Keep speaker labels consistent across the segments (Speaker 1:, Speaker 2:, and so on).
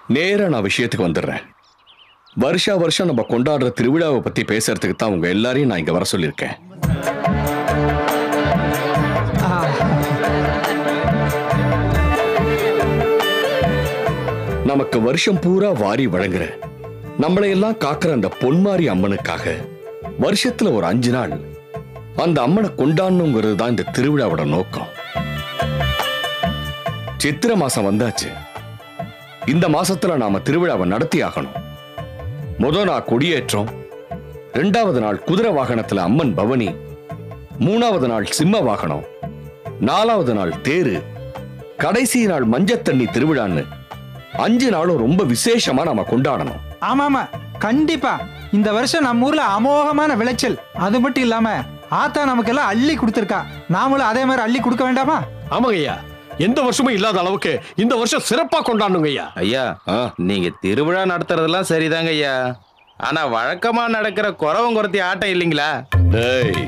Speaker 1: நேரா நான் விஷயத்துக்கு வந்துடுறேன் வருஷா வருஷம் நம்ம கொண்டாடுற திருவிழாவை பத்தி பேசுறதுக்கு தான் உங்க எல்லாரையும் நான் இங்க வர சொல்லியிருக்கேன் நமக்கு வருஷம் பூரா வாரி வழங்குற நம்மளை எல்லாம் காக்குற அந்த பொன்மாரி அம்மனுக்காக வருஷத்துல ஒரு அஞ்சு நாள் அந்த அம்மனை கொண்டாடணுங்கிறது தான் இந்த திருவிழாவோட நோக்கம் சித்திரை மாசம் வந்தாச்சு இந்த மாசத்துல நாம திருவிழாவை நடத்தி ஆகணும் முத நாள் கொடியேற்றம் ரெண்டாவது நாள் குதிரை வாகனத்துல அம்மன் பவனி மூணாவது நாள் சிம்ம வாகனம் நாலாவது நாள் தேரு கடைசி நாள் மஞ்சத் தண்ணி திருவிழான்னு அஞ்சு நாளும் ரொம்ப விசேஷமா நாம கொண்டாடணும்
Speaker 2: ஆமாமா கண்டிப்பா இந்த வருஷம் நம்ம ஊர்ல அமோகமான விளைச்சல் அது மட்டும் இல்லாம ஆத்தா நமக்கு எல்லாம் அள்ளி கொடுத்துருக்கா நாமளும் அதே மாதிரி அள்ளி கொடுக்க வேண்டாமா
Speaker 3: ஆமாங்க ஐயா எந்த வருஷமும் இல்லாத அளவுக்கு இந்த வருஷம் சிறப்பா கொண்டாடணுங்க ஐயா
Speaker 4: ஐயா
Speaker 1: ஆ,
Speaker 4: நீங்க திருவிழா நடத்துறதெல்லாம் சரிதாங்க ஐயா ஆனா வழக்கமா நடக்கிற குறவம் குறத்தி ஆட்டம் இல்லைங்களா
Speaker 1: டேய்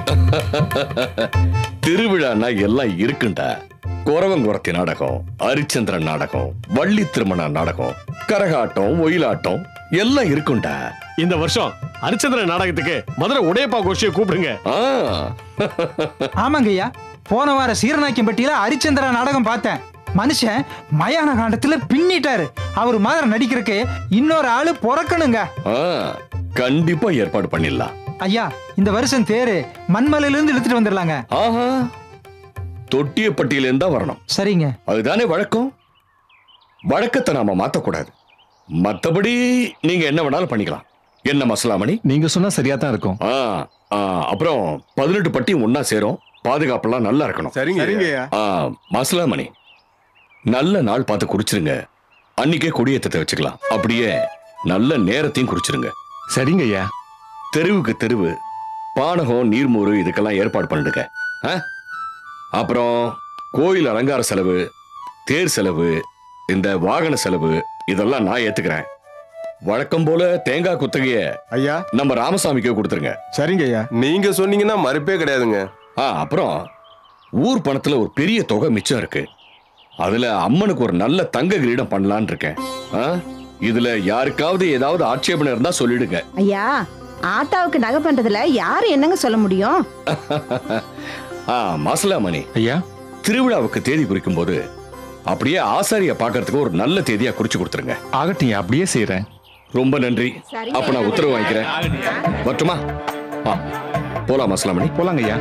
Speaker 1: திருவிழான்னா எல்லாம் இருக்குண்டா குறவங்குறத்தி நாடகம் ஹரிச்சந்திரன் நாடகம் வள்ளி திருமண நாடகம் கரகாட்டம் ஒயிலாட்டம் எல்லாம் இருக்குண்டா
Speaker 3: இந்த வருஷம் ஹரிச்சந்திரன் நாடகத்துக்கு மதுரை உடையப்பா கோஷ்டியை கூப்பிடுங்க
Speaker 1: ஆ
Speaker 2: ஆமாங்க ஐயா போன வார சீரநாய்க்கம்பட்டியில ஹரிச்சந்திரா நாடகம் பார்த்தேன் மனுஷன் மயான காண்டத்துல பின்னிட்டாரு அவர் மாதிரி நடிக்கிறதுக்கு இன்னொரு ஆளு பிறக்கணுங்க
Speaker 1: ஆ, கண்டிப்பா ஏற்பாடு பண்ணிடலாம்
Speaker 2: ஐயா இந்த வருஷம் தேரு மண்மலையில இருந்து இழுத்துட்டு வந்துடலாங்க
Speaker 1: ஆஹா தொட்டியப்பட்டியில இருந்தா வரணும்
Speaker 2: சரிங்க
Speaker 1: அதுதானே வழக்கம் வழக்கத்தை நாம மாத்தக்கூடாது மத்தபடி நீங்க என்ன வேணாலும் பண்ணிக்கலாம் என்ன மசலாமணி
Speaker 5: நீங்க சொன்னா சரியா தான் இருக்கும்
Speaker 1: ஆ, ஆ, அப்புறம் பதினெட்டு பட்டியும் ஒன்னா சேரும் பாதுகாப்பெல்லாம் நல்லா இருக்கணும்
Speaker 6: சரிங்க சரிங்கய்யா
Speaker 1: ஆ, மசலாமணி நல்ல நாள் பார்த்து குறிச்சிருங்க அன்னைக்கே கொடியேற்றத்தை வச்சுக்கலாம் அப்படியே நல்ல நேரத்தையும் குறிச்சிருங்க
Speaker 5: சரிங்க ஐயா
Speaker 1: தெருவுக்கு தெருவு பானகம் நீர்மோறு இதுக்கெல்லாம் ஏற்பாடு பண்ணிடுங்க ஆ? அப்புறம் கோயில் அலங்கார செலவு தேர் செலவு இந்த வாகன செலவு இதெல்லாம் நான் ஏத்துக்கிறேன் வழக்கம் போல தேங்காய் குத்தகைய
Speaker 6: ஐயா
Speaker 1: நம்ம ராமசாமிக்கே கொடுத்துருங்க
Speaker 6: சரிங்க ஐயா நீங்க சொன்னீங்கன்னா மறுப்பே கிடையாதுங்க
Speaker 1: ஆ அப்புறம் ஊர் பணத்துல ஒரு பெரிய தொகை மிச்சம் இருக்கு அதுல அம்மனுக்கு ஒரு நல்ல தங்க கிரீடம் பண்ணலான்னு இருக்கேன் ஆ? இதுல யாருக்காவது ஏதாவது ஆட்சேபனை இருந்தா சொல்லிடுங்க
Speaker 7: ஐயா ஆத்தாவுக்கு நகை பண்றதுல யாரு என்னங்க சொல்ல முடியும்
Speaker 1: ஆ மசலாமணி
Speaker 5: ஐயா
Speaker 1: திருவிழாவுக்கு தேதி குறிக்கும் போது அப்படியே ஆசாரிய பார்க்கறதுக்கு ஒரு நல்ல தேதியா குறிச்சு கொடுத்துருங்க
Speaker 5: ஆகட்டும் ஐயா, அப்படியே செய்றேன்
Speaker 1: ரொம்ப நன்றி
Speaker 7: சரிங்க.
Speaker 1: அப்ப நான் உத்தரவு வாங்கிக்கிறேன் மட்டுமா ஆ போலாம் மசலாமணி
Speaker 5: போலாங்க ஐயா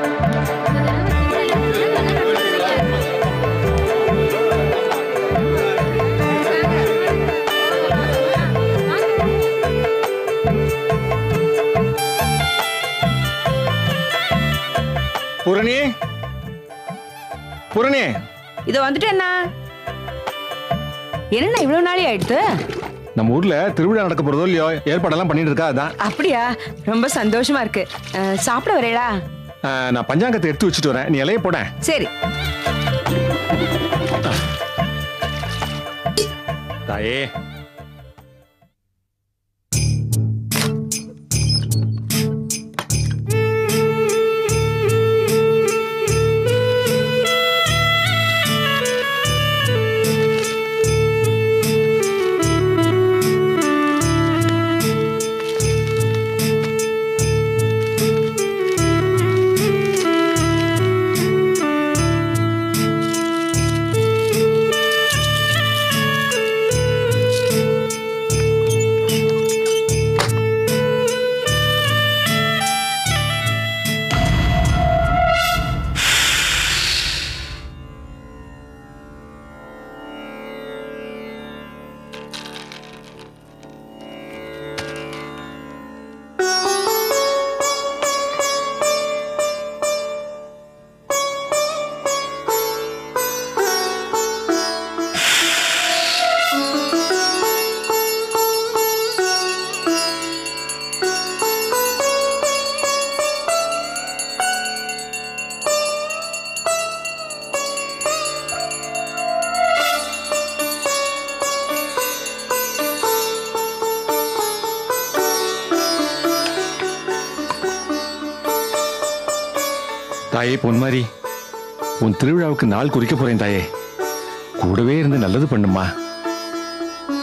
Speaker 5: பூரணி பூரணி
Speaker 8: இதோ வந்துட்டேண்ணா என்னண்ணா இவ்வளவு நாளி ஆயிடுத்து
Speaker 5: நம்ம ஊர்ல திருவிழா நடக்க போறதோ இல்லையோ ஏற்பாடெல்லாம் பண்ணிட்டு இருக்கா அதான்
Speaker 8: அப்படியா ரொம்ப சந்தோஷமா இருக்கு அஹ், சாப்பிட வரேடா
Speaker 5: ஆ, நான் பஞ்சாங்கத்தை எடுத்து வச்சுட்டு வரேன் நீ இலைய போட
Speaker 8: சரி
Speaker 5: தாயே தாயே பொன்மாரி உன் திருவிழாவுக்கு நாள் குறிக்க போறேன் தாயே கூடவே இருந்து நல்லது பண்ணுமா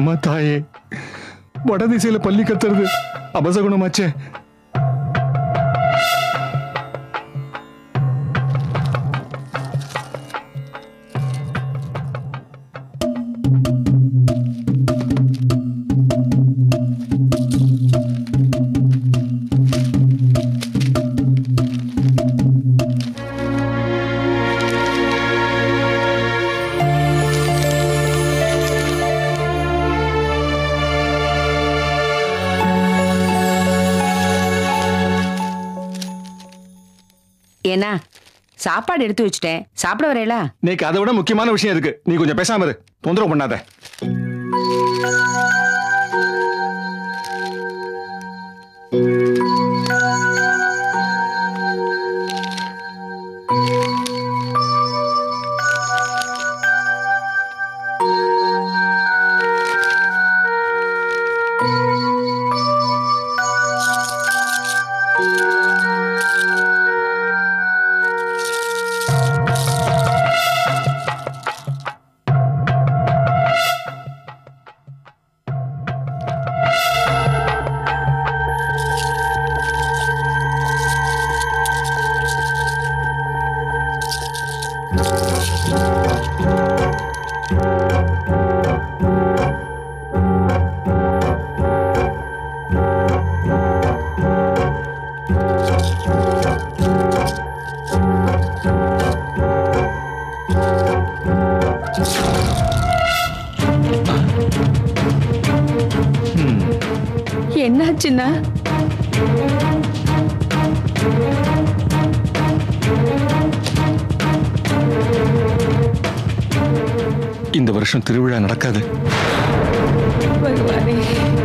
Speaker 5: அம்மா தாயே வடதிசையில பள்ளி கத்துறது அபசகுணமாச்சே
Speaker 8: ஏன்னா சாப்பாடு எடுத்து வச்சுட்டேன் சாப்பிட வரையலா
Speaker 5: இன்னைக்கு அதை விட முக்கியமான விஷயம் இருக்கு நீ கொஞ்சம் பேசாம இரு தொந்தரவு பண்ணாத
Speaker 8: என்னாச்சுன்னா
Speaker 5: இந்த வருஷம் திருவிழா நடக்காது
Speaker 8: பகவானே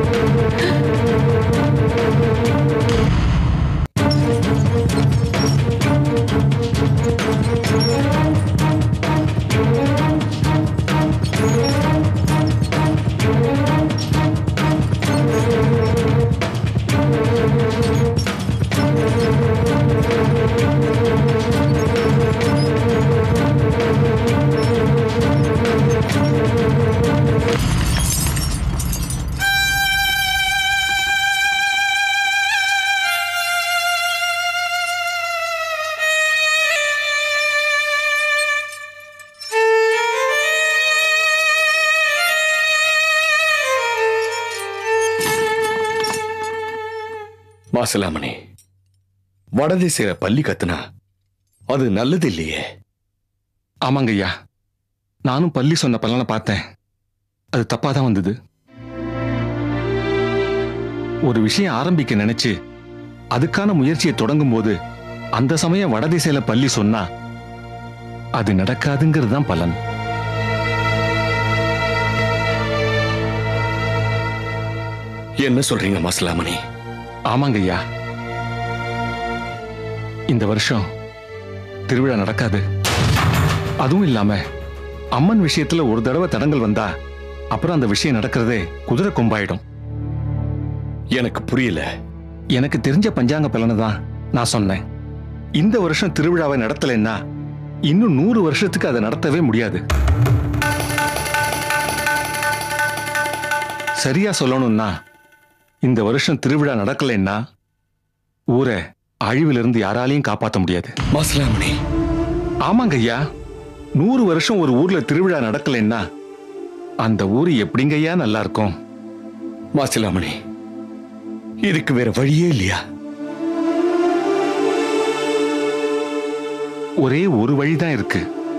Speaker 1: மாசிலாமணி வடதிசையில பள்ளி கத்துனா அது நல்லது இல்லையே
Speaker 5: ஆமாங்க ஐயா நானும் பள்ளி சொன்ன பலனை பார்த்தேன் அது தப்பா தான் வந்தது ஒரு விஷயம் ஆரம்பிக்க நினைச்சு அதுக்கான முயற்சியை தொடங்கும் போது அந்த சமயம் வடதிசையில பள்ளி சொன்னா அது நடக்காதுங்கிறது தான் பலன்
Speaker 1: என்ன சொல்றீங்க மாசிலாமணி
Speaker 5: ஆமாங்க ஐயா இந்த வருஷம் திருவிழா நடக்காது அதுவும் இல்லாம அம்மன் விஷயத்துல ஒரு தடவை தடங்கள் வந்தா அப்புறம் அந்த விஷயம் நடக்கிறதே குதிரை கொம்பாயிடும்
Speaker 1: எனக்கு புரியல
Speaker 5: எனக்கு தெரிஞ்ச பஞ்சாங்க பலனை தான் நான் சொன்னேன் இந்த வருஷம் திருவிழாவை நடத்தலைன்னா இன்னும் நூறு வருஷத்துக்கு அதை நடத்தவே முடியாது சரியா சொல்லணும்னா இந்த வருஷம் திருவிழா நடக்கலைன்னா ஊரை அழிவிலிருந்து யாராலையும் காப்பாற்ற முடியாது
Speaker 1: மாசிலாமணி
Speaker 5: ஆமாங்க ஐயா நூறு வருஷம் ஒரு ஊர்ல திருவிழா நடக்கலைன்னா அந்த ஊர் எப்படிங்கய்யா நல்லா இருக்கும்
Speaker 1: மாசிலாமணி இதுக்கு வேற வழியே இல்லையா
Speaker 5: ஒரே ஒரு வழிதான் இருக்கு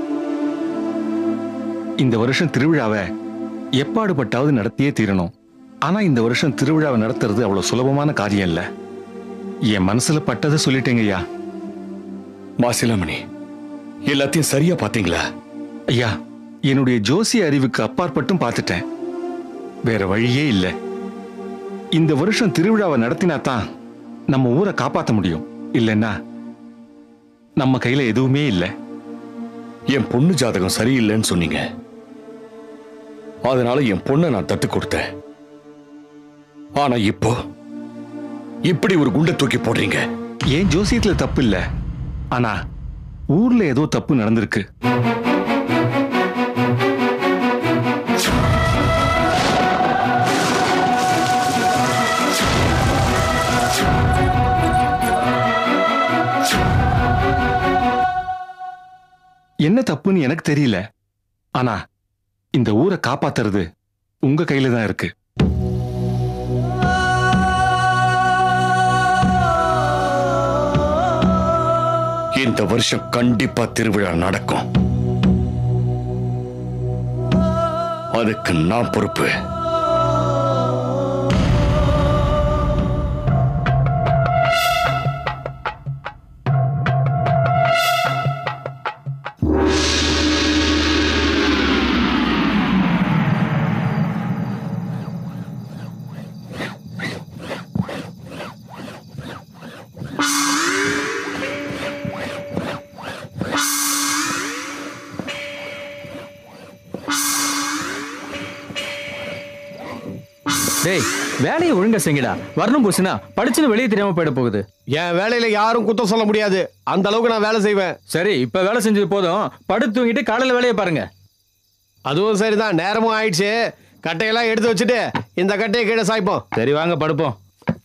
Speaker 5: இந்த வருஷம் திருவிழாவை எப்பாடுபட்டாவது நடத்தியே தீரணும் ஆனா இந்த வருஷம் திருவிழாவை நடத்துறது அவ்வளவு சுலபமான காரியம் இல்ல என் மனசுல பட்டதை சொல்லிட்டேங்கய்யா
Speaker 1: மாசிலாமணி எல்லாத்தையும் சரியா பாத்தீங்களா
Speaker 5: ஐயா என்னுடைய ஜோசிய அறிவுக்கு அப்பாற்பட்டும் பார்த்துட்டேன் வேற வழியே இல்லை இந்த வருஷம் திருவிழாவை நடத்தினா தான் நம்ம ஊரை காப்பாற்ற முடியும் இல்லைன்னா நம்ம கையில எதுவுமே இல்லை
Speaker 1: என் பொண்ணு ஜாதகம் சரியில்லைன்னு சொன்னீங்க அதனால என் பொண்ணை நான் தத்து கொடுத்தேன் ஆனா இப்போ இப்படி ஒரு குண்டை தூக்கி போடுறீங்க
Speaker 5: ஏன் ஜோசியத்துல தப்பு இல்ல ஆனா ஊர்ல ஏதோ தப்பு நடந்திருக்கு என்ன தப்புன்னு எனக்கு தெரியல ஆனா இந்த ஊரை காப்பாத்துறது உங்க கையில தான் இருக்கு
Speaker 1: இந்த வருஷம் கண்டிப்பா திருவிழா நடக்கும் அதுக்கு நான் பொறுப்பு
Speaker 9: டேய் வேலையை ஒழுங்கா செய்யுங்கடா வரணும் போச்சுனா படிச்சுன்னு வெளியே தெரியாம போயிட போகுது
Speaker 3: என் வேலையில யாரும் குத்தம் சொல்ல முடியாது அந்த அளவுக்கு நான் வேலை செய்வேன்
Speaker 9: சரி இப்ப வேலை செஞ்சது போதும் படுத்து தூங்கிட்டு காலையில வேலையை பாருங்க
Speaker 3: அதுவும் சரிதான் நேரமும் ஆயிடுச்சு கட்டையெல்லாம் எடுத்து வச்சுட்டு இந்த கட்டையை கீழே சாய்ப்போம்
Speaker 4: சரி வாங்க படுப்போம்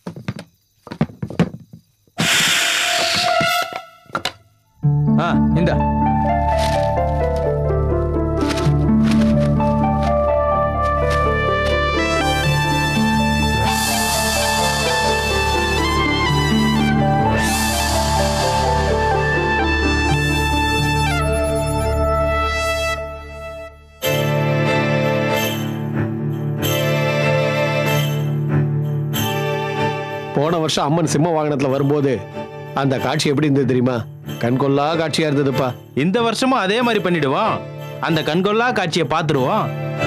Speaker 9: ஆ இந்தா
Speaker 3: போன வருஷம் அம்மன் சிம்ம வாகனத்துல வரும்போது அந்த காட்சி எப்படி இருந்தது தெரியுமா கண்கொள்ளா காட்சியா இருந்ததுப்பா
Speaker 4: இந்த வருஷமும் அதே மாதிரி பண்ணிடுவோம் அந்த கண்கொள்ளா காட்சியை பார்த்துருவோம்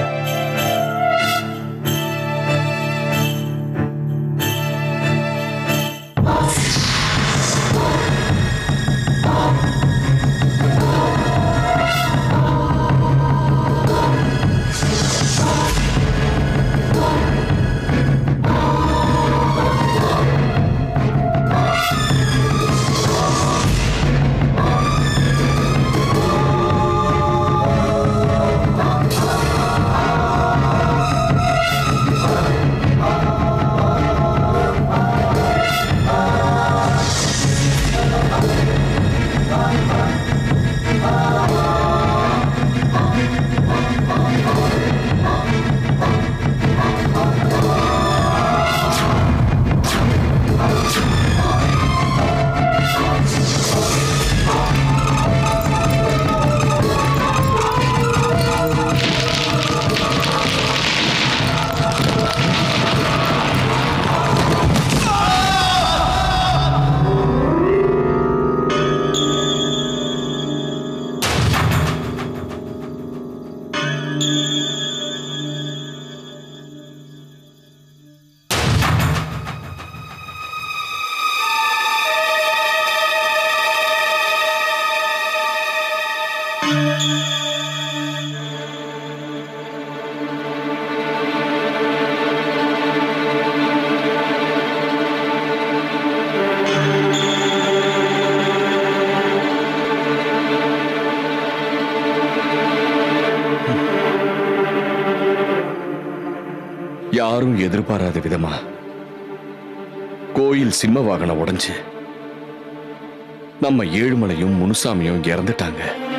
Speaker 1: யாரும் எதிர்பாராத விதமா கோயில் சிம்ம வாகனம் உடைஞ்சு நம்ம ஏழுமலையும் முனுசாமியும் இறந்துட்டாங்க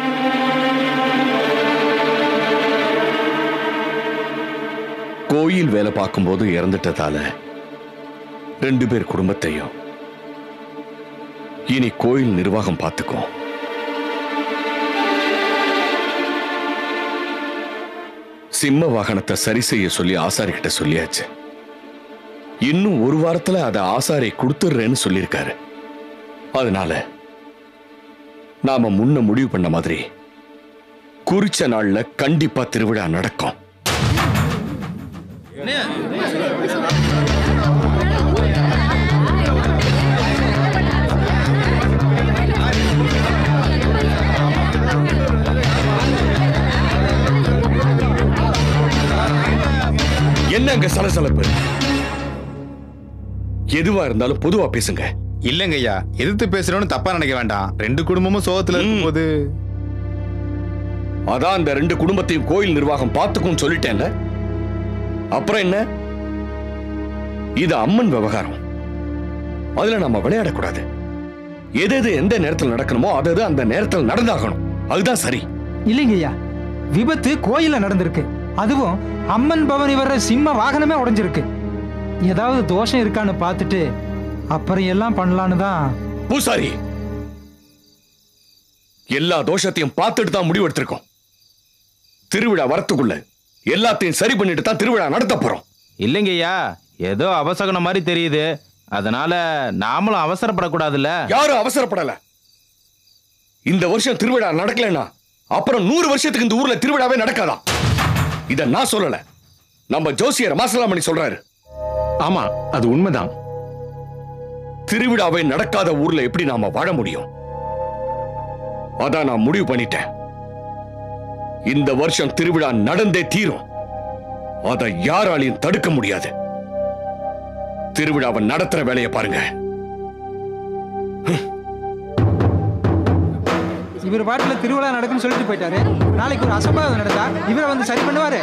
Speaker 1: கோயில் வேலை பார்க்கும்போது இறந்துட்டதால ரெண்டு பேர் குடும்பத்தையும் இனி கோயில் நிர்வாகம் பார்த்துக்கும் சிம்ம வாகனத்தை சரி செய்ய சொல்லி ஆசாரி கிட்ட சொல்லியாச்சு இன்னும் ஒரு வாரத்துல அதை ஆசாரி கொடுத்துடுறேன்னு சொல்லியிருக்காரு அதனால நாம முன்ன முடிவு பண்ண மாதிரி குறிச்ச நாள்ல கண்டிப்பா திருவிழா நடக்கும் என்னங்க சலசலப்பு எதுவா இருந்தாலும் பொதுவா பேசுங்க
Speaker 10: இல்லங்க ஐயா எதிர்த்து பேசுறோம்னு தப்பா நினைக்க வேண்டாம் ரெண்டு குடும்பமும் சோகத்துல இருக்கும்போது
Speaker 1: அதான் அந்த ரெண்டு குடும்பத்தையும் கோயில் நிர்வாகம் பார்த்துக்கும் சொல்லிட்டேன்ல அப்புறம் என்ன இது அம்மன் விவகாரம் அதுல நம்ம விளையாடக்கூடாது எது எது எந்த நேரத்தில் நடக்கணுமோ அது அது அந்த நேரத்தில் நடந்தாகணும் அதுதான் சரி
Speaker 2: இல்லைங்கய்யா விபத்து கோயில்ல நடந்திருக்கு அதுவும் அம்மன் பவனி வர்ற சிம்ம வாகனமே உடைஞ்சிருக்கு ஏதாவது தோஷம் இருக்கான்னு பார்த்துட்டு அப்புறம் எல்லாம் பண்ணலான்னு தான்
Speaker 1: பூசாரி எல்லா தோஷத்தையும் பார்த்துட்டு தான் முடிவு எடுத்திருக்கோம் திருவிழா வரத்துக்குள்ள எல்லாத்தையும் சரி பண்ணிட்டு தான் திருவிழா நடத்த போறோம்
Speaker 4: இல்லைங்கய்யா ஏதோ அவசகனம் மாதிரி தெரியுது அதனால நாமளும் அவசரப்படக்கூடாதுல்ல
Speaker 1: யாரும் அவசரப்படல இந்த வருஷம் திருவிழா நடக்கலைன்னா அப்புறம் நூறு வருஷத்துக்கு இந்த ஊர்ல திருவிழாவே நடக்காதா இத நான் சொல்லல நம்ம ஜோசியர் மாசலாமணி சொல்றாரு
Speaker 5: ஆமா அது உண்மைதான்
Speaker 1: திருவிழாவே நடக்காத ஊர்ல எப்படி நாம வாழ முடியும் அதான் நான் முடிவு பண்ணிட்டேன் இந்த வருஷம் திருவிழா நடந்தே தீரும் அதை யாராலையும் தடுக்க முடியாது திருவிழாவை நடத்துற வேலையை பாருங்க
Speaker 2: இவர் பாட்டுல திருவிழா நடக்குன்னு சொல்லிட்டு போயிட்டாரு நாளைக்கு ஒரு அசம்பாவிதம் நடந்தா இவரை வந்து சரி பண்ணுவாரு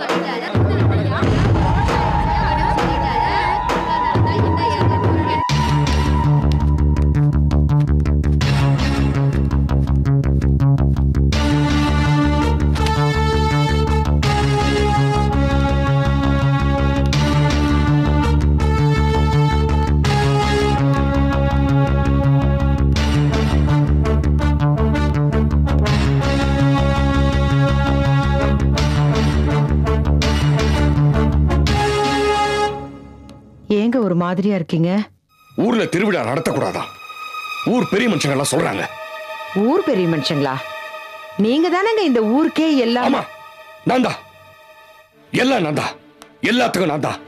Speaker 7: ஏங்க ஒரு மாதிரியா இருக்கீங்க
Speaker 1: ஊர்ல திருவிழா நடத்தக்கூடாதான் ஊர் பெரிய மனுஷங்க எல்லாம் சொல்றாங்க
Speaker 7: ஊர் பெரிய மனுஷங்களா நீங்க தானங்க இந்த ஊருக்கே எல்லாம்
Speaker 1: ஆமா நான் தான் எல்லாம் நான் தான் எல்லாத்துக்கும் நான் தான்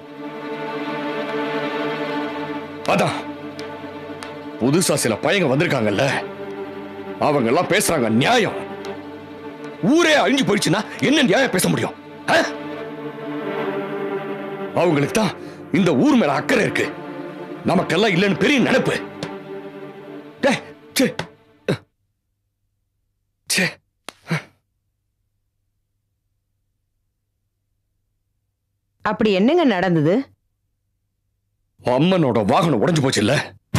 Speaker 1: அதான் புதுசா சில பையங்க வந்திருக்காங்கல்ல அவங்க எல்லாம் பேசுறாங்க நியாயம் ஊரே அழிஞ்சு போயிடுச்சுன்னா என்ன நியாயம் பேச முடியும் ஆ? அவங்களுக்கு தான் இந்த ஊர் மேல அக்கறை இருக்கு நமக்கெல்லாம் இல்லைன்னு பெரிய நினைப்பு டேய், ச்சே. ச்சே.
Speaker 7: அப்படி என்னங்க நடந்தது
Speaker 1: அம்மனோட வாகனம் உடைஞ்சு போச்சு இல்ல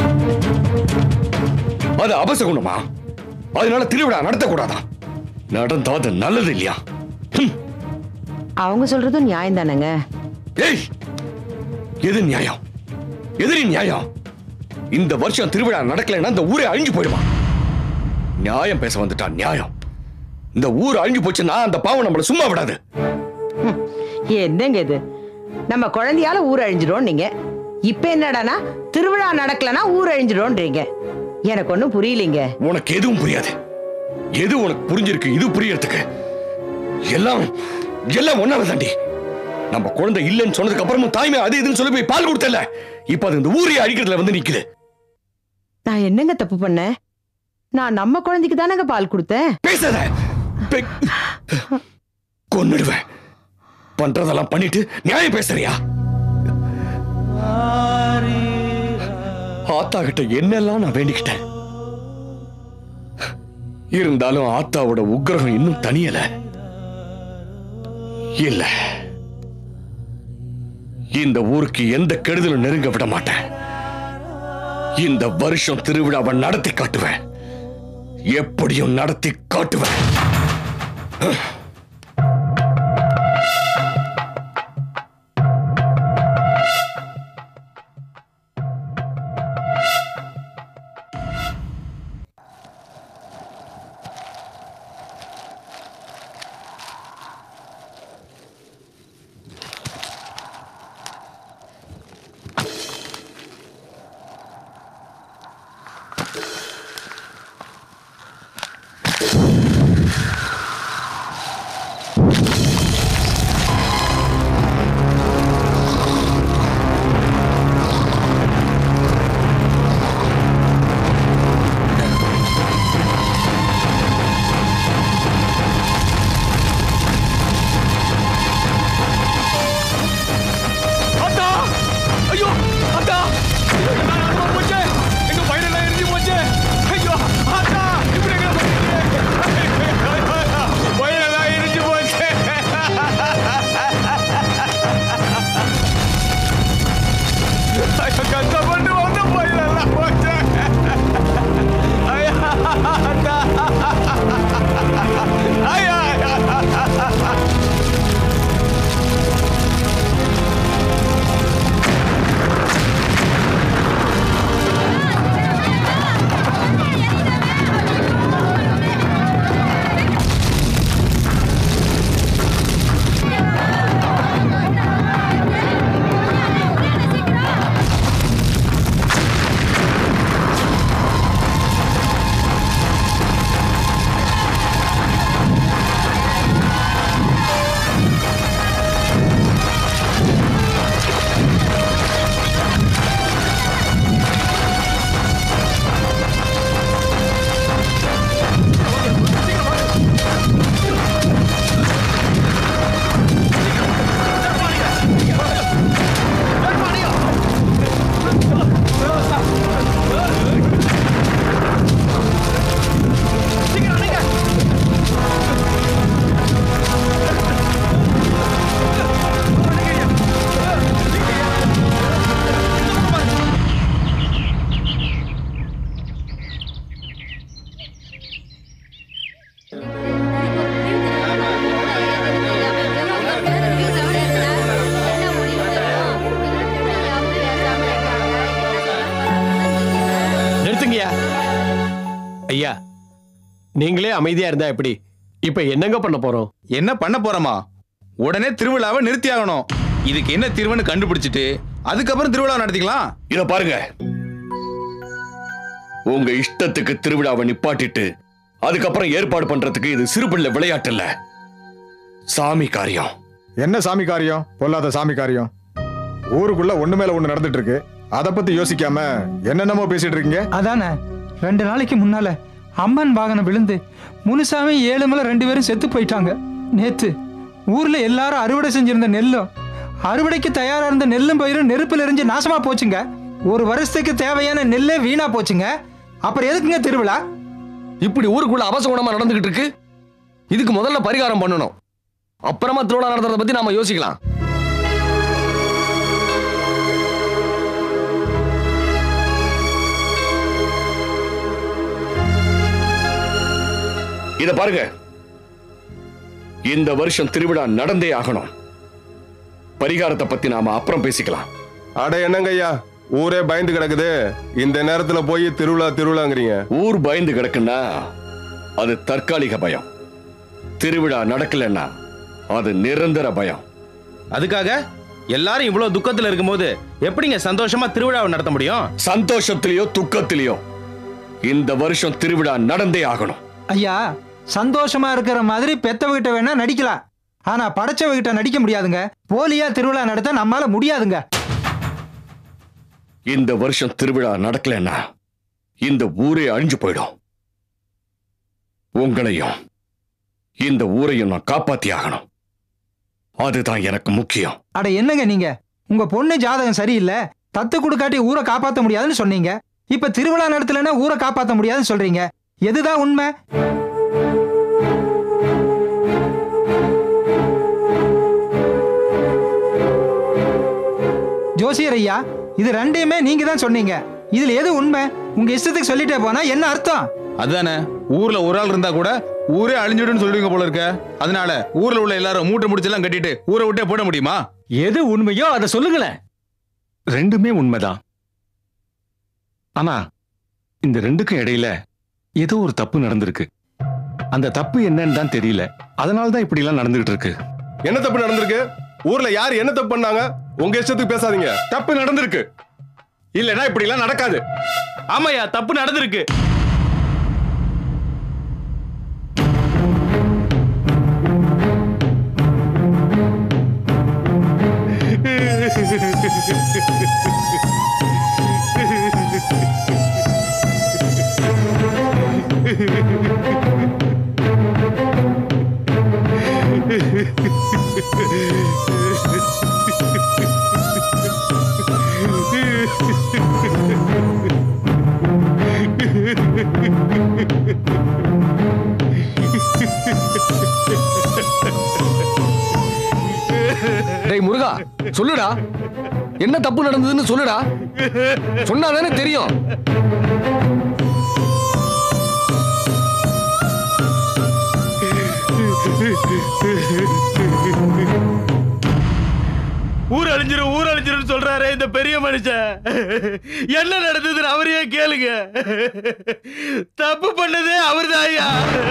Speaker 1: அது அபசகுணமா அதனால திருவிழா நடத்தக்கூடாதா நடந்தா அது நல்லது இல்லையா ஹம்.
Speaker 7: அவங்க சொல்றதும் நியாயம் தானேங்க
Speaker 1: ஏய் எது நியாயம் எதிரி நியாயம் இந்த வருஷம் திருவிழா நடக்கலைன்னா இந்த ஊரே அழிஞ்சு போயிடுமா நியாயம் பேச வந்துட்டா நியாயம் இந்த ஊர் அழிஞ்சு போச்சுன்னா அந்த பாவம் நம்மள சும்மா விடாது
Speaker 7: என்னங்க இது நம்ம குழந்தையால ஊர் அழிஞ்சிடும் நீங்க இப்ப என்னடானா திருவிழா நடக்கலனா ஊர் அழிஞ்சிடும்ன்றீங்க எனக்கு ஒண்ணும் புரியலீங்க
Speaker 1: உனக்கு எதுவும் புரியாது எது உனக்கு புரிஞ்சிருக்கு இது புரியறதுக்கு எல்லாம் எல்லாம் ஒன்னால தாண்டி நம்ம குழந்தை இல்லைன்னு சொன்னதுக்கு அப்புறமும் தாய்மை அது இதுன்னு சொல்லி போய் பால் கொடுத்தல இப்ப அது இந்த ஊரையே அழிக்கிறதுல வந்து நிக்குது
Speaker 7: நான் என்னங்க தப்பு பண்ணேன் நான் நம்ம குழந்தைக்கு தானங்க பால் கொடுத்தேன்
Speaker 1: பேசாத பெ- கொன்னுடுவேன் பண்றதெல்லாம் பண்ணிட்டு நியாயம் பேசுறியா ஆத்தா கிட்ட என்னெல்லாம் நான் வேண்டிக்கிட்டேன் இருந்தாலும் ஆத்தாவோட உக்கிரகம் இன்னும் தனியல இல்ல இந்த ஊருக்கு எந்த கெடுதலும் நெருங்க விட மாட்டேன் இந்த வருஷம் திருவிழாவை நடத்தி காட்டுவேன் எப்படியும் நடத்தி காட்டுவேன்
Speaker 3: நீங்களே அமைதியா இருந்தா எப்படி இப்ப என்னங்க பண்ண போறோம்
Speaker 10: என்ன பண்ண போறோமா உடனே திருவிழாவை நிறுத்தி ஆகணும் இதுக்கு என்ன தீர்வுன்னு கண்டுபிடிச்சிட்டு அதுக்கப்புறம் திருவிழா நடத்திக்கலாம்
Speaker 1: இத பாருங்க உங்க இஷ்டத்துக்கு திருவிழாவை நிப்பாட்டிட்டு அதுக்கப்புறம் ஏற்பாடு பண்றதுக்கு இது சிறுபிள்ளை விளையாட்டு இல்ல சாமி காரியம்
Speaker 11: என்ன சாமி காரியம் பொல்லாத சாமி காரியம் ஊருக்குள்ள ஒண்ணு மேல ஒண்ணு நடந்துட்டு இருக்கு அத பத்தி யோசிக்காம என்னென்னமோ பேசிட்டு இருக்கீங்க
Speaker 2: அதானே ரெண்டு நாளைக்கு முன்னால அம்மன் வாகனம் விழுந்து முனுசாமி ஏழுமலை ரெண்டு பேரும் செத்து போயிட்டாங்க நேத்து ஊர்ல எல்லாரும் அறுவடை செஞ்சிருந்த நெல்லும் அறுவடைக்கு தயாரா இருந்த நெல்லும் பயிரும் நெருப்புல எரிஞ்சு நாசமா போச்சுங்க ஒரு வருஷத்துக்கு தேவையான நெல்லே வீணா போச்சுங்க அப்புறம் எதுக்குங்க திருவிழா
Speaker 12: இப்படி ஊருக்குள்ள அவசகுணமா நடந்துகிட்டு இருக்கு இதுக்கு முதல்ல பரிகாரம் பண்ணணும் அப்புறமா திருவிழா நடத்துறத பத்தி நாம யோசிக்கலாம்
Speaker 1: இத பாருங்க இந்த வருஷம் திருவிழா நடந்தே ஆகணும் பரிகாரத்தை பத்தி நாம அப்புறம் பேசிக்கலாம்
Speaker 6: அட என்னங்க ஐயா ஊரே பயந்து கிடக்குது இந்த நேரத்துல போய் திருவிழா திருவிழாங்கிறீங்க
Speaker 1: ஊர் பயந்து கிடக்குன்னா அது தற்காலிக பயம் திருவிழா நடக்கலன்னா அது நிரந்தர பயம்
Speaker 4: அதுக்காக எல்லாரும் இவ்வளவு துக்கத்துல இருக்கும்போது எப்படிங்க சந்தோஷமா திருவிழாவை நடத்த முடியும்
Speaker 1: சந்தோஷத்திலேயோ துக்கத்திலேயோ இந்த வருஷம் திருவிழா நடந்தே ஆகணும்
Speaker 2: ஐயா சந்தோஷமா இருக்கிற மாதிரி பெத்தவகிட்ட வேணா நடிக்கலாம் ஆனா படைச்சவகிட்ட நடிக்க முடியாதுங்க போலியா திருவிழா நடத்த நம்மால முடியாதுங்க
Speaker 1: இந்த வருஷம் திருவிழா நடக்கலன்னா இந்த ஊரே அழிஞ்சு போயிடும் உங்களையும் இந்த ஊரையும் நான் காப்பாத்தி ஆகணும் அதுதான் எனக்கு முக்கியம்
Speaker 2: அட என்னங்க நீங்க உங்க பொண்ணு ஜாதகம் சரியில்லை தத்து கொடுக்காட்டி ஊரை காப்பாத்த முடியாதுன்னு சொன்னீங்க இப்ப திருவிழா நடத்தலைன்னா ஊரை காப்பாத்த முடியாதுன்னு சொல்றீங்க எதுதான் உண்மை ஜோசியர் ஐயா இது ரெண்டையுமே நீங்க தான் சொன்னீங்க இதுல எது உண்மை உங்க இஷ்டத்துக்கு சொல்லிட்டே போனா என்ன அர்த்தம்
Speaker 10: அதுதானே ஊர்ல ஒரு ஆள் இருந்தா கூட ஊரே அழிஞ்சிடுன்னு சொல்லுவீங்க போல இருக்க அதனால ஊர்ல உள்ள எல்லாரும் மூட்டை முடிச்செல்லாம் கட்டிட்டு ஊரை விட்டே போட முடியுமா
Speaker 9: எது உண்மையோ அதை சொல்லுங்களேன்
Speaker 5: ரெண்டுமே உண்மைதான் ஆனா இந்த ரெண்டுக்கும் இடையில ஏதோ ஒரு தப்பு நடந்திருக்கு அந்த தப்பு என்னன்னு தான் தெரியல அதனால தான் இப்படி எல்லாம் நடந்துகிட்டு இருக்கு
Speaker 6: என்ன தப்பு நடந்திருக்கு ஊர்ல யார் என்ன தப்பு பண்ணாங்க உங்க இஷ்டத்துக்கு பேசாதீங்க
Speaker 5: தப்பு நடந்திருக்கு இல்லனா இப்படி எல்லாம் நடக்காது
Speaker 4: ஆமாயா தப்பு நடந்திருக்கு
Speaker 12: டேய் முருகா சொல்லுடா என்ன தப்பு நடந்ததுன்னு சொல்லுடா சொன்னாதானே தெரியும்
Speaker 4: ஊர் அழிஞ்சிரும் ஊர் அழிஞ்சிரும் சொல்றாரு இந்த பெரிய மனுஷன் என்ன நடந்ததுன்னு அவரையே கேளுங்க தப்பு பண்ணதே அவர்தான் ஐயா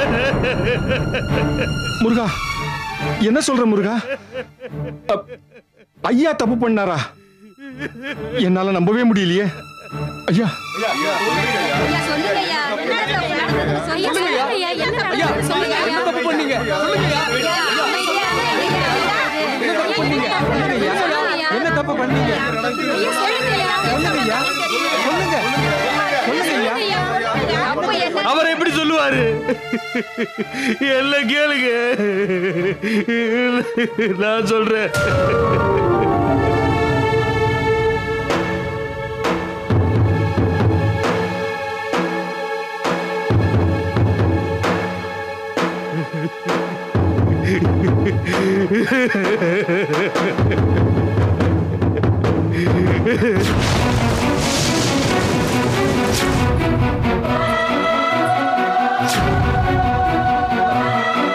Speaker 5: முருகா என்ன சொல்ற முருகா அப், ஐயா தப்பு பண்ணாரா என்னால நம்பவே முடியலையே ஐயா
Speaker 12: என்ன தப்பு பண்ணீங்க
Speaker 2: என்ன தப்பு பண்ணீங்க சொல்லுங்கய்யா சொல்லுங்க சொல்லுங்கய்யா
Speaker 4: அவர் எப்படி சொல்லுவாரு எல்லாம் கேளுங்க நான் சொல்றேன்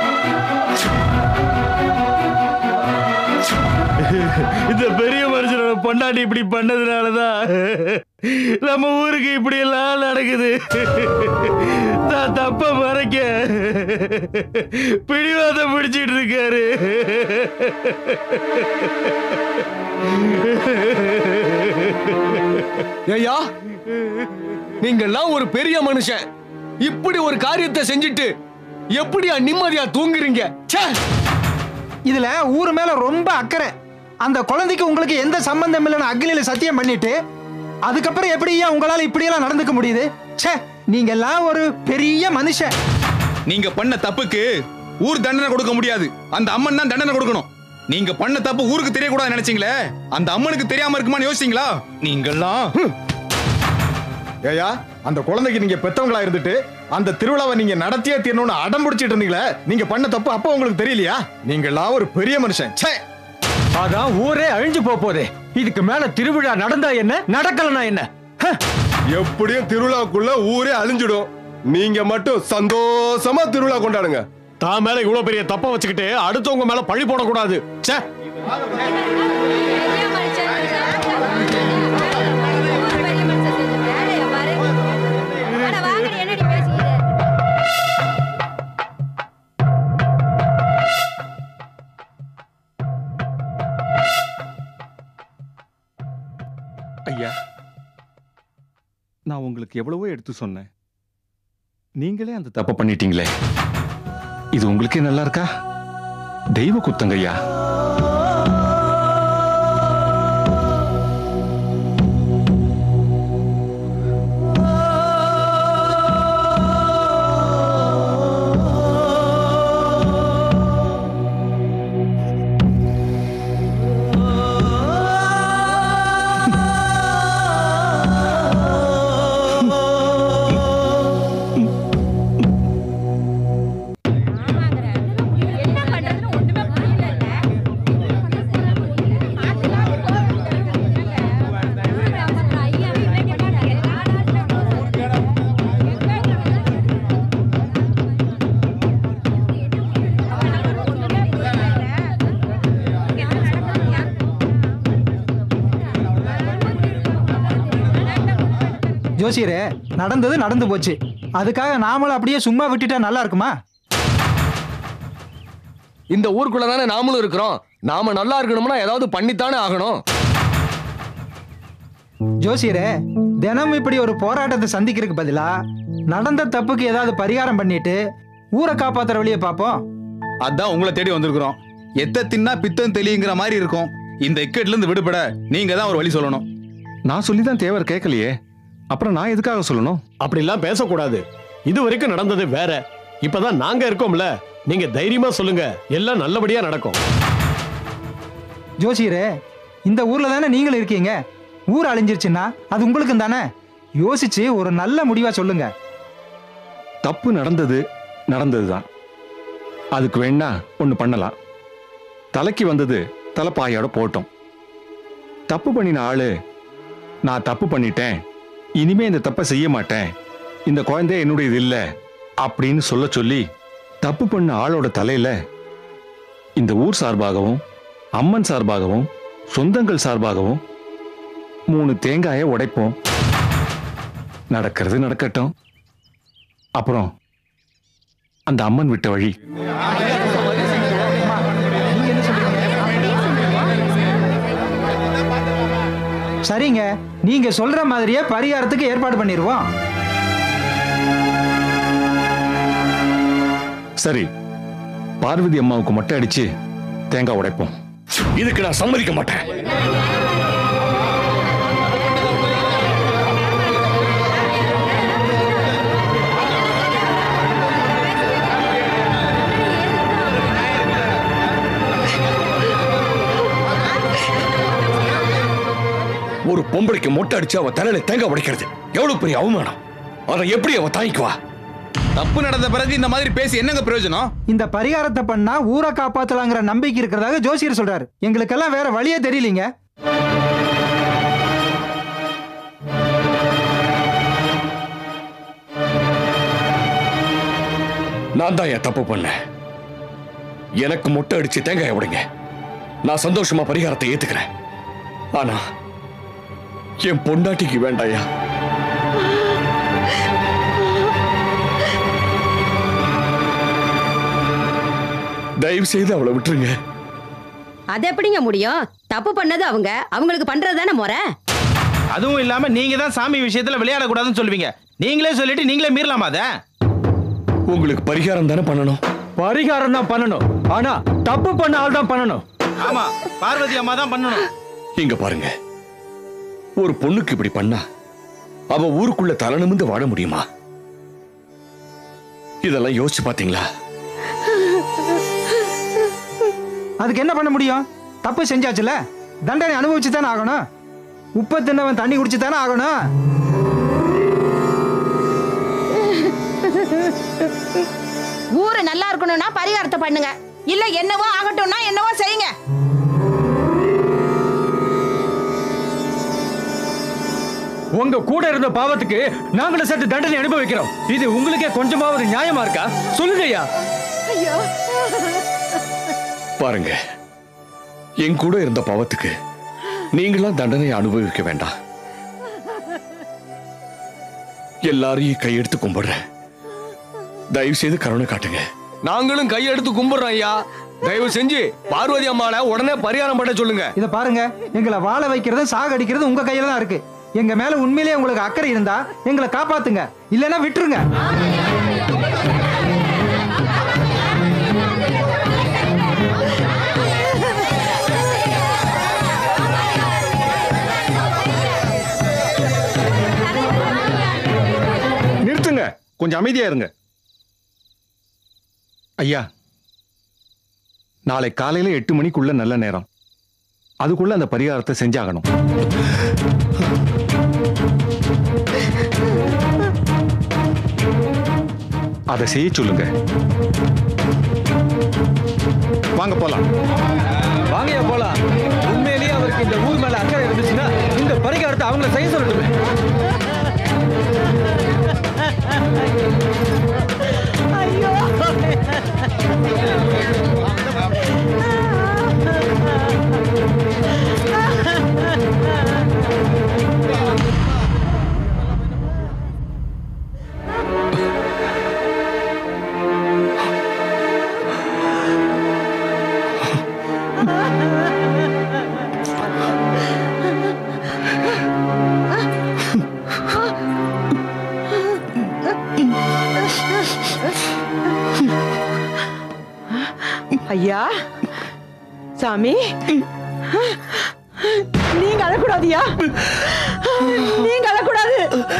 Speaker 4: இந்த பெரிய மனுஷனை பொண்டாட்டி இப்படி பண்ணதுனாலதான் நம்ம ஊருக்கு இப்படி எல்லாம் நடக்குது நான் தப்ப மறைக்க பிடிவாதம் பிடிச்சிட்டு இருக்காரு
Speaker 12: ஐயா நீங்கெல்லாம் ஒரு பெரிய மனுஷன் இப்படி ஒரு காரியத்தை செஞ்சுட்டு எப்படியா நிம்மதியா தூங்குறீங்க ச்சே!
Speaker 2: இதுல ஊர் மேல ரொம்ப அக்கறை அந்த குழந்தைக்கு உங்களுக்கு எந்த சம்பந்தம் இல்லைன்னு அக்னியில சத்தியம் பண்ணிட்டு அதுக்கப்புறம் எப்படியா உங்களால இப்படியெல்லாம் நடந்துக்க முடியுது ச்சே நீங்க எல்லாம் ஒரு பெரிய மனுஷன்
Speaker 10: நீங்க பண்ண தப்புக்கு ஊர் தண்டனை கொடுக்க முடியாது அந்த அம்மன் தான் தண்டனை கொடுக்கணும் நீங்க பண்ண தப்பு ஊருக்கு தெரியக்கூடாது நினைச்சீங்களே அந்த அம்மனுக்கு தெரியாம இருக்குமான்னு யோசிச்சீங்களா நீங்கெல்லாம் ஹம்,
Speaker 11: ஏயா அந்த குழந்தைக்கு நீங்க பெத்தவங்களா இருந்துட்டு அந்த திருவிழாவை நீங்க நடத்தியே தீரணும்னு அடம் பிடிச்சிட்டு இருந்தீங்களே நீங்க பண்ண தப்பு அப்போ உங்களுக்கு தெரியலையா நீங்களாம் ஒரு பெரிய மனுஷன் ச்சே
Speaker 9: அதான் ஊரே அழிஞ்சு போக போதே இதுக்கு மேல திருவிழா நடந்தா என்ன நடக்கலனா என்ன
Speaker 6: எப்படியும் திருவிழாக்குள்ள ஊரே அழிஞ்சிடும் நீங்க மட்டும் சந்தோஷமா திருவிழா கொண்டாடுங்க
Speaker 3: தான் மேல இவ்வளவு பெரிய தப்ப வச்சுக்கிட்டு அடுத்தவங்க மேல பழி போடக்கூடாது ச்சே
Speaker 5: ஐயா நான் உங்களுக்கு எவ்வளவோ எடுத்து சொன்னேன் நீங்களே அந்த தப்பை பண்ணிட்டீங்களே இது உங்களுக்கே நல்லா இருக்கா தெய்வ குத்தங்கய்யா
Speaker 2: ஜோசியரே நடந்தது நடந்து போச்சு அதுக்காக நாமளும் அப்படியே சும்மா விட்டுட்டா நல்லா இருக்குமா
Speaker 12: இந்த ஊருக்குள்ள தானே நாமளும் இருக்கிறோம் நாம நல்லா இருக்கணும்னா ஏதாவது பண்ணித்தானே ஆகணும்
Speaker 2: ஜோசியரே தினமும் இப்படி ஒரு போராட்டத்தை சந்திக்கிறதுக்கு பதிலா நடந்த தப்புக்கு ஏதாவது பரிகாரம் பண்ணிட்டு ஊரை காப்பாத்துற வழியை பார்ப்போம்
Speaker 10: அதான் உங்களை தேடி வந்திருக்கிறோம் எத்த தின்னா பித்தம் தெளிங்கிற மாதிரி இருக்கும் இந்த இக்கட்ல இருந்து விடுபட நீங்க தான் ஒரு வழி சொல்லணும்
Speaker 5: நான் சொல்லி தான் தேவர் கேட்கலையே அப்புறம் நான் எதுக்காக சொல்லணும்
Speaker 3: அப்படிலாம் பேசக்கூடாது இது வரைக்கும் நடந்தது வேற இப்பதான் நாங்க இருக்கோம்ல நீங்க தைரியமா சொல்லுங்க எல்லாம் நல்லபடியா நடக்கும்
Speaker 2: ஜோசியரே இந்த ஊர்ல தானே நீங்களும் இருக்கீங்க ஊர் அழிஞ்சிருச்சுன்னா அது உங்களுக்கும் தானே யோசிச்சு ஒரு நல்ல முடிவா சொல்லுங்க
Speaker 5: தப்பு நடந்தது நடந்தது தான் அதுக்கு வேணா ஒன்று பண்ணலாம் தலைக்கு வந்தது தலைப்பாயோட போட்டோம் தப்பு பண்ணின ஆளு நான் தப்பு பண்ணிட்டேன் இனிமே இந்த தப்பை செய்ய மாட்டேன் இந்த குழந்தை என்னுடையது இல்லை அப்படின்னு சொல்ல சொல்லி தப்பு பண்ண ஆளோட தலையில இந்த ஊர் சார்பாகவும் அம்மன் சார்பாகவும் சொந்தங்கள் சார்பாகவும் மூணு தேங்காயை உடைப்போம் நடக்கிறது நடக்கட்டும் அப்புறம் அந்த அம்மன் விட்ட வழி
Speaker 2: சரிங்க நீங்க சொல்ற மாதிரியே பரிகாரத்துக்கு ஏற்பாடு பண்ணிடுவோம்
Speaker 5: சரி பார்வதி அம்மாவுக்கு மொட்டை அடிச்சு தேங்காய் உடைப்போம்
Speaker 1: இதுக்கு நான் சம்மதிக்க மாட்டேன் ஒரு பொம்பளைக்கு மொட்டை அடிச்சு அவ தலையில தேங்காய் உடைக்கிறது எவ்வளவு பெரிய அவமானம் அதை எப்படி அவ தாங்கிக்குவா
Speaker 10: தப்பு நடந்த பிறகு இந்த மாதிரி பேசி என்னங்க பிரயோஜனம்
Speaker 2: இந்த பரிகாரத்தை பண்ணா ஊரை காப்பாத்தலாங்கிற நம்பிக்கை இருக்கிறதாக ஜோசியர் சொல்றாரு எங்களுக்கெல்லாம் வேற வழியே தெரியலீங்க
Speaker 1: நான் தான் என் தப்பு பண்ணேன் எனக்கு மொட்டை அடிச்சு தேங்காய் உடைங்க நான் சந்தோஷமா பரிகாரத்தை ஏத்துக்கிறேன் ஆனா என் பொண்டாட்டிக்கு வேண்டாயா தயவு செய்து அவளை விட்டுருங்க
Speaker 13: அது எப்படிங்க முடியும் தப்பு பண்ணது அவங்க அவங்களுக்கு பண்றது தானே முறை
Speaker 4: அதுவும் இல்லாம நீங்க தான் சாமி விஷயத்துல விளையாடக்கூடாதுன்னு சொல்லுவீங்க நீங்களே சொல்லிட்டு நீங்களே மீறலாமா அதை
Speaker 1: உங்களுக்கு பரிகாரம் தானே பண்ணணும்
Speaker 9: பரிகாரம் தான் பண்ணணும் ஆனா தப்பு பண்ண ஆள் தான் பண்ணணும்
Speaker 4: ஆமா பார்வதி அம்மா தான் பண்ணணும்
Speaker 1: இங்க பாருங்க ஒரு பொண்ணுக்கு இப்படி பண்ணா அவ ஊருக்குள்ள தலை நிமிர்ந்து வாழ முடியுமா இதெல்லாம் யோசிச்சு பாத்தீங்களா
Speaker 2: அதுக்கு என்ன பண்ண முடியும் தப்பு செஞ்சாச்சுல தண்டனை அனுபவிச்சு தானே ஆகணும் உப்பை தின்னவன் தண்ணி குடிச்சு தானே ஆகணும்
Speaker 7: ஊரு நல்லா இருக்கணும்னா பரிகாரத்தை பண்ணுங்க இல்ல என்னவோ ஆகட்டும்னா என்னவோ செய்யுங்க
Speaker 9: உங்க கூட இருந்த பாவத்துக்கு நாங்களும் சற்று தண்டனை அனுபவிக்கிறோம் இது உங்களுக்கே கொஞ்சமாவது நியாயமா இருக்கா சொல்லுங்க ஐயா
Speaker 7: ஐயோ
Speaker 1: பாருங்க என் கூட இருந்த பாவத்துக்கு நீங்களாம் தண்டனை அனுபவிக்க வேண்டாம் எல்லாரையும் கையெடுத்து கும்பிடுறேன் தயவு செய்து கருணை காட்டுங்க
Speaker 12: நாங்களும் கையெடுத்து கும்பிடுறோம் ஐயா தயவு செஞ்சு பார்வதி அம்மாளை உடனே பரிகாரம் பண்ண சொல்லுங்க
Speaker 2: இத பாருங்க எங்களை வாழ வைக்கிறது சாக அடிக்கிறது உங்க கையில தான் இருக்கு எங்க மேல உண்மையிலேயே உங்களுக்கு அக்கறை இருந்தா எங்களை காப்பாத்துங்க இல்லைன்னா விட்டுருங்க
Speaker 5: நிறுத்துங்க கொஞ்சம் அமைதியா இருங்க ஐயா நாளை காலையில எட்டு மணிக்குள்ள நல்ல நேரம் அதுக்குள்ள அந்த பரிகாரத்தை செஞ்சாகணும் அதை செய்ய சொல்லுங்க வாங்க போலாம்
Speaker 9: வாங்கய்யா போலாம் உண்மையிலேயே அவருக்கு இந்த ஊர் மேல அக்கறை இருந்துச்சுன்னா இந்த பரிகாரத்தை அவங்கள செய்ய சொல்லட்டுமே
Speaker 7: ஐயோ ஐயா சாமி நீங்க அழக்கூடாதியா நீங்க அழக்கூடாது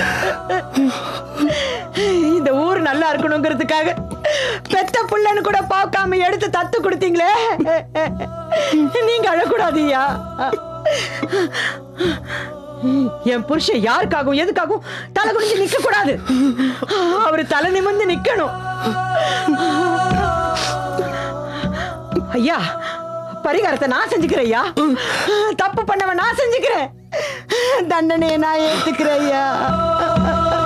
Speaker 7: இந்த ஊர் நல்லா இருக்கணுங்கிறதுக்காக பெத்த புள்ளன்னு கூட பார்க்காம எடுத்து தத்து கொடுத்தீங்களே நீங்க அழக்கூடாதியா என் புருஷன் யாருக்காகவும் எதுக்காகவும் தலை குனிஞ்சு நிக்க கூடாது அவரு தலை நிமிர்ந்து நிக்கணும் ஐயா பரிகாரத்தை நான் செஞ்சுக்கிறேன் ஐயா தப்பு பண்ணவன் நான் செஞ்சுக்கிறேன் தண்டனையை நான் ஏத்துக்கிறேன் ஐயா